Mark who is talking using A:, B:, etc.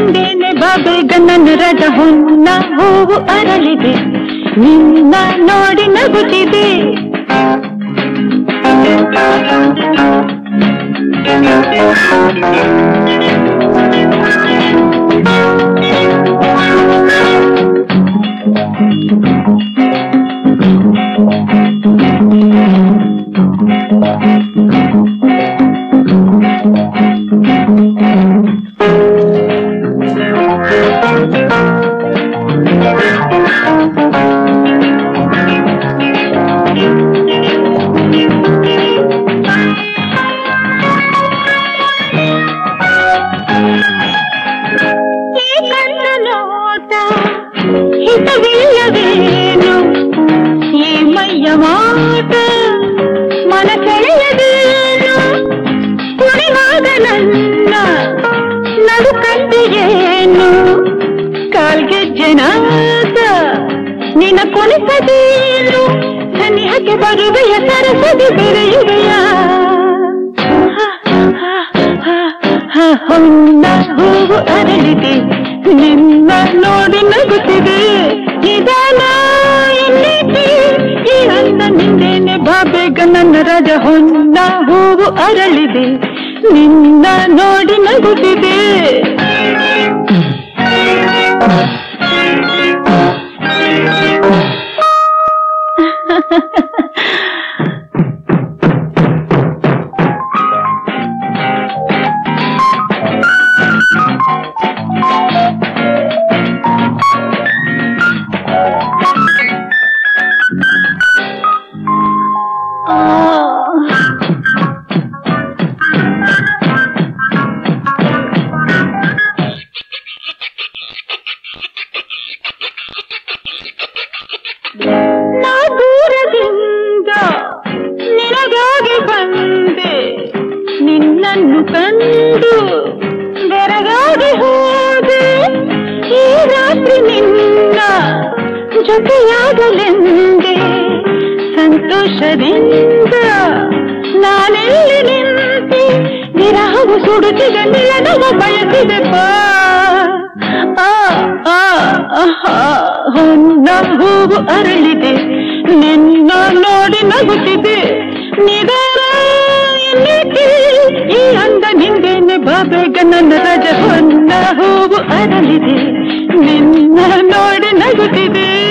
A: ನಿಂದೇನೆ ಬಾಬೇಗ ನನ್ನ ರಜ ಹೊನ್ನ ಹೂವು ಅರಳಿದೆ ನಿನ್ನ ನೋಡಿ ನಗುತ್ತಿದೆ ಈ ಕಣ್ಣ ನೋಟ ಹಿತವಿಲ್ಲವೇನು ಈ ಮೈಯ ಮಾಟ ಮನ ಸೆಳೆಯದೇನು ಕುಣಿವಾಗ ನನ್ನ ನಡು ಕಂಡಿಯೇನು ಕಾಲ್ಗೆಜ್ಜೆನಾದ ನಿನ್ನ ಕುಣಿಸದೇನು ಸನಿಹಕ್ಕೆ ಬರುವೆಯ ಸರಸದಿ ಬೆರೆಯುವೆಯ ಹೊನ್ನ ಹೂವು ಅರಳಿದೆ ನಿನ್ನ ನೋಡಿ ನಗುತ್ತಿದೆ ನಿಧಾನ ಎನ್ನೀತಿ ಈ ಅಂದ ನಿಂದೇನೆ ಬಾಬೇಗ ನನ್ನ ರಜ ಹೊನ್ನ ಹೂವು ಅರಳಿದೆ ನಿನ್ನ ನೋಡಿ ನಗುತ್ತಿದೆ ನಾ ದೂರದಿಂದ ನಿನಗಾಗಿ ಬಂದೆ ನಿನ್ನನ್ನು ಕಂಡು ಬೆರಗಾಗಿ ಹೋದೆ ಈ ರಾತ್ರಿ ನಿನ್ನ ಜೊತೆಯಾಗಲೆಂದೆ ಸಂತೋಷದಿಂದ ನಾನೆಲ್ಲಿ ನಿಂತೆ ವಿರಹವು ಸುಡುತ್ತಿದೆ ನಿಲನವ ಬಯಸಿದೆ ಬಾ ಆ, ಆ, ಆಹಾ, ಹೊನ್ನ ಹೂವು ಅರಳಿದೆ ನಿನ್ನ ನೋಡಿ ನಗುತ್ತಿದೆ ನಿಧಾನ ಎನ್ನಿಕೆ ಈ ಅಂದ ನಿಂದೇನೆ ಬಾಬೇಗ ನನ್ನ ರಜ ಹೊನ್ನ ಹೂವು ಅರಳಿದೆ ನಿನ್ನ ನೋಡಿ ನಗುತ್ತಿದೆ